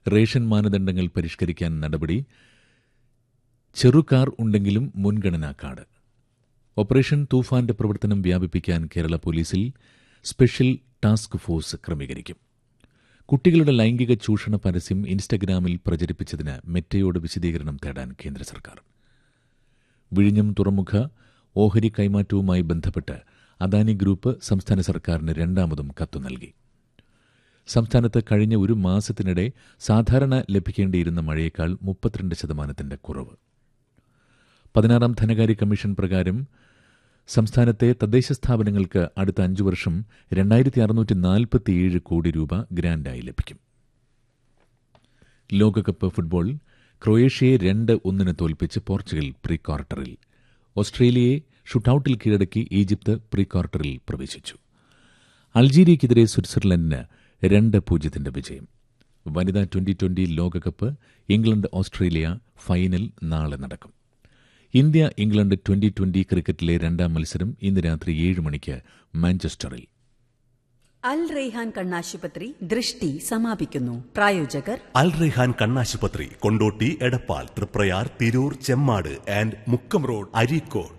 ration മാനദണ്ഡങ്ങൾ പരിഷ്കരിക്കാൻ നടപടി ചെറുകാർ ഉണ്ടെങ്കിലും മുൻഗണനാ കാർഡ് ഓപ്പറേഷൻ തൂഫാന്റെ പ്രവർത്തനം വ്യാപിപ്പിക്കാൻ കേരള പോലീസിൽ സ്പെഷ്യൽ ടാസ്ക് ഫോഴ്സ് ക്രമീകരിക്കും കുട്ടികളുടെ ലൈംഗിക ചൂഷണ പരസ്യം ഇൻസ്റ്റഗ്രാമിൽ പ്രചരിപ്പിച്ചതിന് മെറ്റയോട് വിശദീകരണം തേടാൻ കേന്ദ്ര സർക്കാർ വിഴിഞ്ഞം തുറമുഖ ഓഹരി കൈമാറ്റവുമായി ബന്ധപ്പെട്ട് അദാനി ഗ്രൂപ്പ് സംസ്ഥാന സർക്കാരിന് രണ്ടാമതും കത്തു നൽകി സംസ്ഥാനത്ത് കഴിഞ്ഞ ഒരു മാസത്തിനിടെ സാധാരണ ലഭിക്കേണ്ടിയിരുന്ന മഴയേക്കാൾ മുപ്പത്തിരണ്ട് ശതമാനത്തിന്റെ കുറവ് പതിനാറാം ധനകാര്യ കമ്മീഷൻ പ്രകാരം സംസ്ഥാനത്തെ തദ്ദേശ സ്ഥാപനങ്ങൾക്ക് അടുത്ത അഞ്ചു വർഷം രണ്ടായിരത്തി അറുന്നൂറ്റി നാൽപ്പത്തിയേഴ് കോടി രൂപ ഗ്രാന്റായി ലഭിക്കും ലോകകപ്പ് ഫുട്ബോൾ ക്രൊയേഷ്യയെ രണ്ട് ഒന്നിന് തോൽപ്പിച്ച് പോർച്ചുഗൽ പ്രീ ക്വാർട്ടറിൽ ഓസ്ട്രേലിയയെ ഷൂട്ടൌട്ടിൽ കീഴടക്കി ഈജിപ്ത് പ്രീ ക്വാർട്ടറിൽ പ്രവേശിച്ചു അൾജീരിയയ്ക്കെതിരെ സ്വിറ്റ്സർലൻഡിന് രണ്ട് പൂജ്യത്തിന്റെ വിജയം വനിതാ ട്വന്റി ട്വന്റി ലോകകപ്പ് ഇംഗ്ലണ്ട് ഓസ്ട്രേലിയ ഫൈനൽ നാളെ നടക്കും ഇന്ത്യ ഇംഗ്ലണ്ട് ട്വന്റി ട്വന്റി ക്രിക്കറ്റിലെ രണ്ടാം മത്സരം ഇന്ന് രാത്രി ഏഴ് മണിക്ക് മാഞ്ചസ്റ്ററിൽ അൽ റെയ്ഹാൻ കണ്ണാശുപത്രി ദൃഷ്ടി സമാപിക്കുന്നു പ്രായോജകർ അൽ റെഹാൻ കണ്ണാശുപത്രി Kondotty Edappal Triprayar Tirur Chemmad and Mukkam road Areekode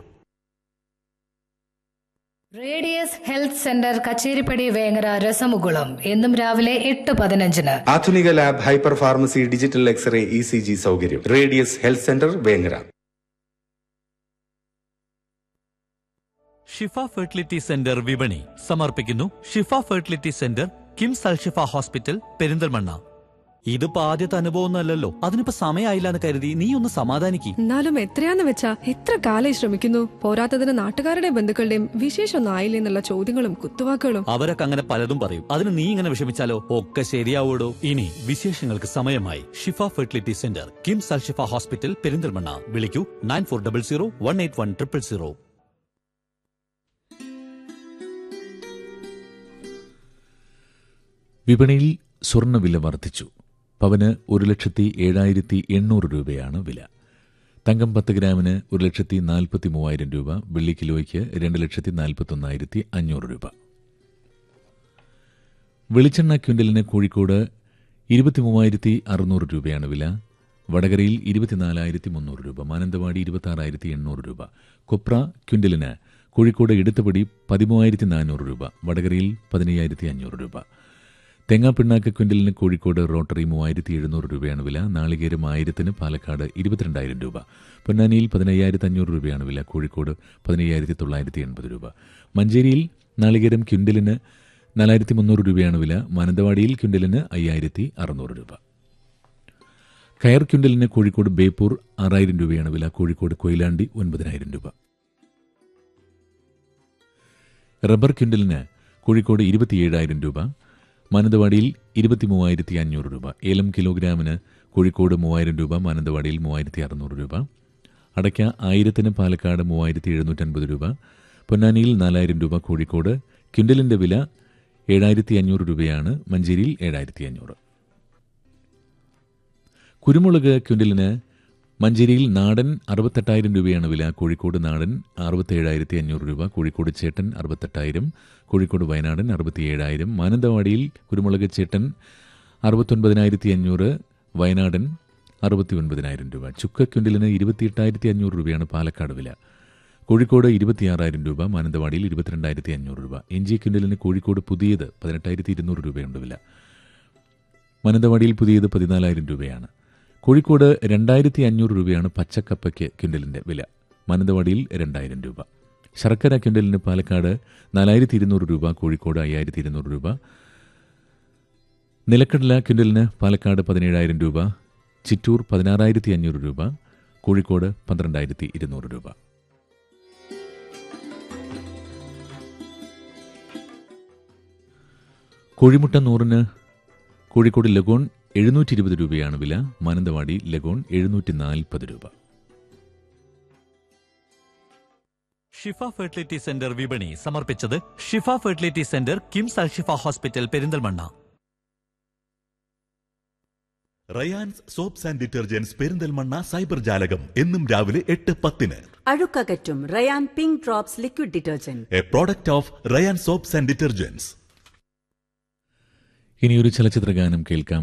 radius health centre Kacheripadi Vengara രസമുകുളം എന്നും രാവിലെ എട്ട് പതിനഞ്ചിന് ആധുനിക lab hyper pharmacy digital x ray E C G സൗകര്യം radius health centre Vengara Shifa fertility centre വിപണി സമർപ്പിക്കുന്നു Shifa fertility centre KIMS Alshifa hospital Perinthalmanna ഇതിപ്പോ ആദ്യത്തെ അനുഭവമൊന്നുമല്ലല്ലോ അതിനിപ്പോ സമയമായില്ല എന്ന് കരുതി നീ ഒന്ന് സമാധാനിക്ക് എന്നാലും എത്രയാന്ന് വെച്ചാ എത്ര കാലായി ശ്രമിക്കുന്നു പോരാത്തതിന് നാട്ടുകാരുടെ ബന്ധുക്കളുടെയും വിശേഷമൊന്നും ആയില്ലേ എന്നുള്ള ചോദ്യങ്ങളും കുത്തുവാക്കുകളും അവരൊക്കെ അങ്ങനെ പലതും പറയും അതിന് നീ ഇങ്ങനെ വിഷമിച്ചാലോ ഒക്കെ ശരിയാവൂടോ ഇനി വിശേഷങ്ങൾക്ക് സമയമായി Shifa fertility centre KIMS Alshifa hospital Perinthalmanna വിളിക്കൂ nine four double zero one eight one triple zero വിപണിയിൽ സ്വർണ്ണവില വർദ്ധിച്ചു പവന് ഒരു ലക്ഷത്തി ഏഴായിരത്തി എണ്ണൂറ് രൂപയാണ് വില തങ്കം പത്ത് ഗ്രാമിന് ഒരു ലക്ഷത്തി നാൽപ്പത്തി മൂവായിരം രൂപ വെള്ളി കിലോയ്ക്ക് രണ്ട് ലക്ഷത്തി നാൽപ്പത്തൊന്നായിരത്തി അഞ്ഞൂറ് രൂപ വെളിച്ചെണ്ണ ക്വിൻ്റലിന് കോഴിക്കോട് ഇരുപത്തിമൂവായിരത്തി അറുന്നൂറ് രൂപയാണ് വില വടകരയിൽ ഇരുപത്തിനാലായിരത്തി മുന്നൂറ് രൂപ മാനന്തവാടി ഇരുപത്തി എണ്ണൂറ് രൂപ കൊപ്ര ക്വിൻ്റലിന് കോഴിക്കോട് ഇടുത്തപടി പതിമൂവായിരത്തി നാനൂറ് രൂപ വടകരയിൽ പതിനയ്യായിരത്തി അഞ്ഞൂറ് രൂപ തെങ്ങാപ്പിണ്ണാക്ക് ക്വിൻ്റലിന് കോഴിക്കോട് റോട്ടറി മൂവായിരത്തി എഴുന്നൂറ് രൂപയാണ് വില നാളികേരം ആയിരത്തിന് പാലക്കാട് ഇരുപത്തിരണ്ടായിരം രൂപ പൊന്നാനിയിൽ പതിനയ്യായിരത്തി അഞ്ഞൂറ് രൂപയാണ് വില കോഴിക്കോട് പതിനയ്യായിരത്തി തൊള്ളായിരത്തി എൺപത് രൂപ മഞ്ചേരിയിൽ നാളികേരം ക്വിൻ്റലിന് നാലായിരത്തി മുന്നൂറ് രൂപയാണ് വില മാനന്തവാടിയിൽ ക്വിൻ്റലിന് അയ്യായിരത്തി അറുന്നൂറ് രൂപ കയർ ക്വിൻ്റലിന് കോഴിക്കോട് ബേപ്പൂർ ആറായിരം രൂപയാണ് വില കോഴിക്കോട് കൊയിലാണ്ടി ഒൻപതിനായിരം രൂപ റബ്ബർ ക്വിൻ്റലിന് കോഴിക്കോട് ഇരുപത്തിയേഴായിരം രൂപ മാനന്തവാടിയിൽ ഇരുപത്തിമൂവായിരത്തി അഞ്ഞൂറ് രൂപ ഏലം കിലോഗ്രാമിന് കോഴിക്കോട് മൂവായിരം രൂപ മാനന്തവാടിയിൽ മൂവായിരത്തി അറുന്നൂറ് രൂപ അടയ്ക്ക ആയിരത്തിന് പാലക്കാട് മൂവായിരത്തി എഴുന്നൂറ്റൻപത് രൂപ പൊന്നാനിയിൽ നാലായിരം രൂപ കോഴിക്കോട് ക്വിൻ്റലിന്റെ വില ഏഴായിരത്തി അഞ്ഞൂറ് രൂപയാണ് മഞ്ചേരിയിൽ ഏഴായിരത്തി അഞ്ഞൂറ് കുരുമുളക് ക്വിൻ്റലിന് മഞ്ചേരിയിൽ നാടൻ അറുപത്തെട്ടായിരം രൂപയാണ് വില കോഴിക്കോട് നാടൻ അറുപത്തേഴായിരത്തി അഞ്ഞൂറ് രൂപ കോഴിക്കോട് ചേട്ടൻ അറുപത്തെട്ടായിരം കോഴിക്കോട് വയനാടൻ അറുപത്തിയേഴായിരം മാനന്തവാടിയിൽ കുരുമുളക് ചേട്ടൻ അറുപത്തൊൻപതിനായിരത്തി അഞ്ഞൂറ് വയനാടൻ അറുപത്തി ഒൻപതിനായിരം രൂപ ചുക്ക് ക്വിൻ്റലിന് ഇരുപത്തിയെട്ടായിരത്തി അഞ്ഞൂറ് രൂപയാണ് പാലക്കാട് വില കോഴിക്കോട് ഇരുപത്തിയാറായിരം രൂപ മാനന്തവാടിയിൽ ഇരുപത്തിരണ്ടായിരത്തി അഞ്ഞൂറ് രൂപ ഇഞ്ചി ക്വിൻ്റലിന് കോഴിക്കോട് പുതിയത് പതിനെട്ടായിരത്തി ഇരുന്നൂറ് രൂപയുണ്ട് വില മാനന്തവാടിയിൽ പുതിയത് പതിനാലായിരം രൂപയാണ് കോഴിക്കോട് രണ്ടായിരത്തി അഞ്ഞൂറ് രൂപയാണ് പച്ചക്കപ്പയ്ക്ക് ക്വിൻ്റലിന്റെ വില മാനന്തവാടിയിൽ രണ്ടായിരം രൂപ ശർക്കര ക്വിൻ്റലിന് പാലക്കാട് നാലായിരത്തി ഇരുന്നൂറ് രൂപ കോഴിക്കോട് അയ്യായിരത്തി ഇരുന്നൂറ് രൂപ നിലക്കടല ക്വിൻ്റലിന് പാലക്കാട് പതിനേഴായിരം രൂപ ചിറ്റൂർ പതിനാറായിരത്തി അഞ്ഞൂറ് രൂപ കോഴിക്കോട് പന്ത്രണ്ടായിരത്തി ഇരുന്നൂറ് രൂപ കോഴിമുട്ട നൂറിന് കോഴിക്കോട് ലഗോൺ എഴുന്നൂറ്റി ഇരുപത് രൂപയാണ് വില മാനന്തവാടി ലഗോൺ എഴുന്നൂറ്റി നാൽപ്പത് രൂപ ഷിഫ ഫെർട്ടിലിറ്റി സെന്റർ വിപണി സമർപ്പിച്ചത് Shifa fertility centre KIMS Alshifa hospital Perinthalmanna Rayans soaps and detergents Perinthalmanna cyber ജാലകം എന്നും രാവിലെ എട്ട് പത്തിന് അഴുക്കകറ്റും Rayan pink drops liquid detergent a product of Rayan soaps and detergents ഇനിയൊരു ചലച്ചിത്ര ഗാനം കേൾക്കാം